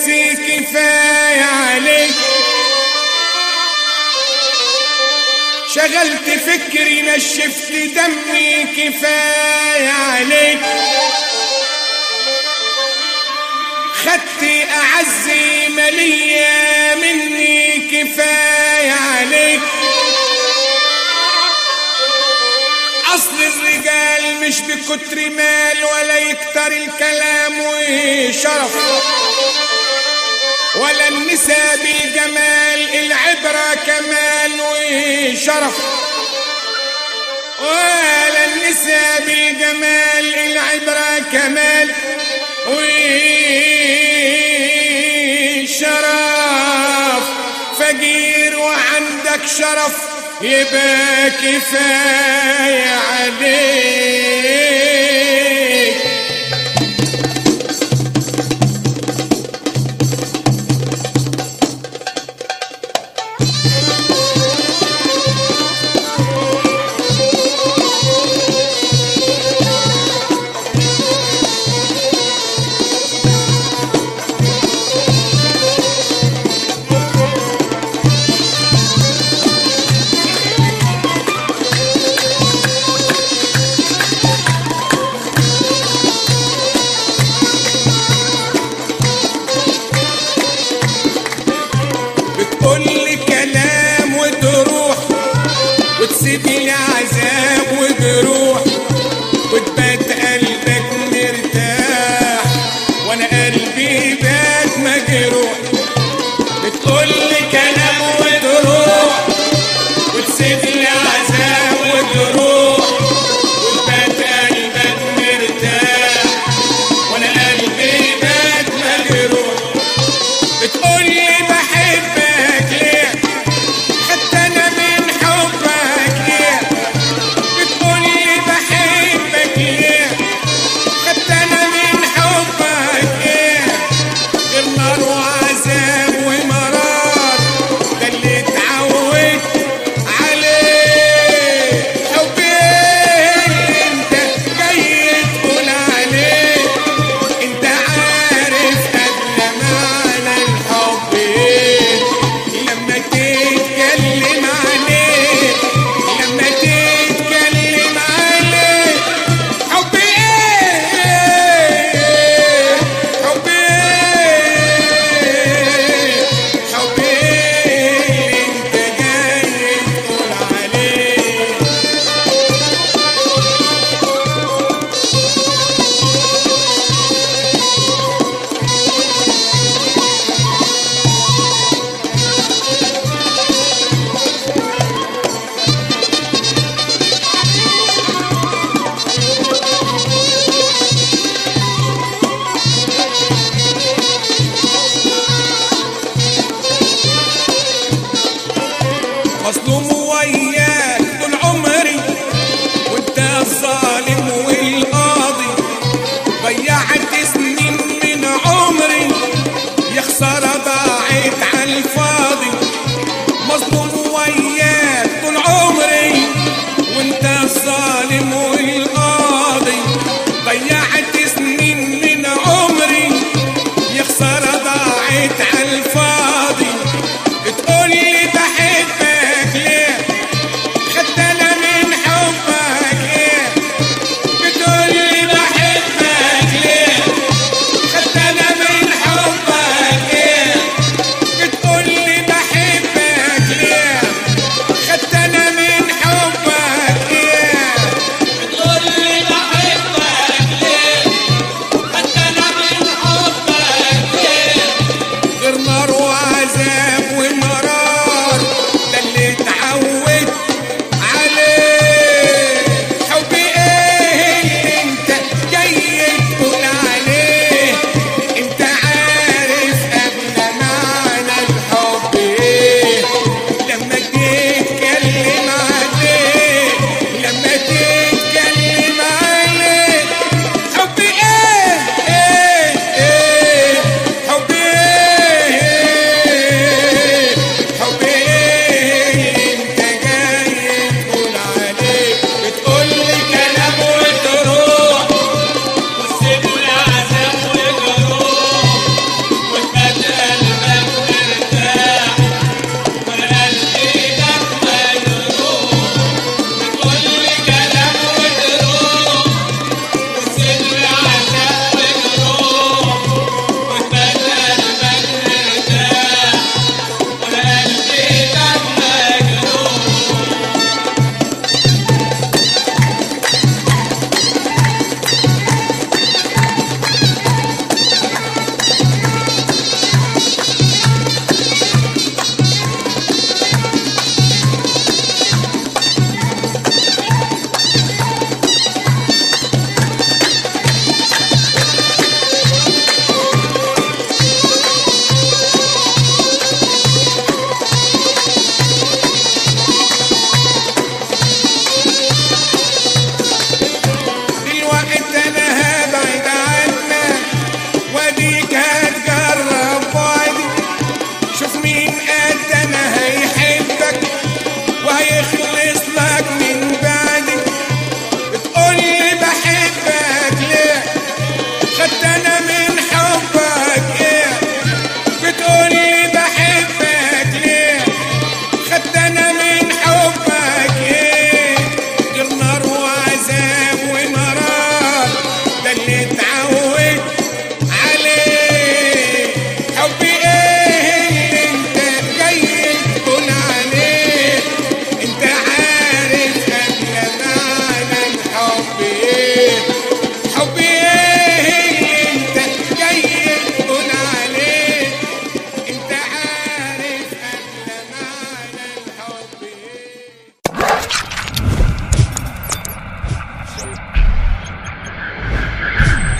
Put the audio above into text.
ناسي كفاية عليك شغلت فكري نشفت دمي كفاية عليك خدت أعزي ملية مني كفاية عليك أصل الرجال مش بكتر مال ولا يكتر الكلام وشرف ولا النساء بالجمال العبرة كمال وشرف ولا النساء بالجمال العبرة كمال وشرف فقير وعندك شرف يبقى كفاية عليك بتقول لي كلام وتروح وتسيب لي عذاب وبروح وتبات قلبك مرتاح وانا قلبي بات مجروح بتقول لي كلام وتروح وتسيب لي عذاب وبروح وتبات قلبك مرتاح وانا قلبي بات مجروح بتقولي بحبك ليه حتى انا من حبك ليه بتقولي بحبك ليه حتى انا من حبك ليه غير نار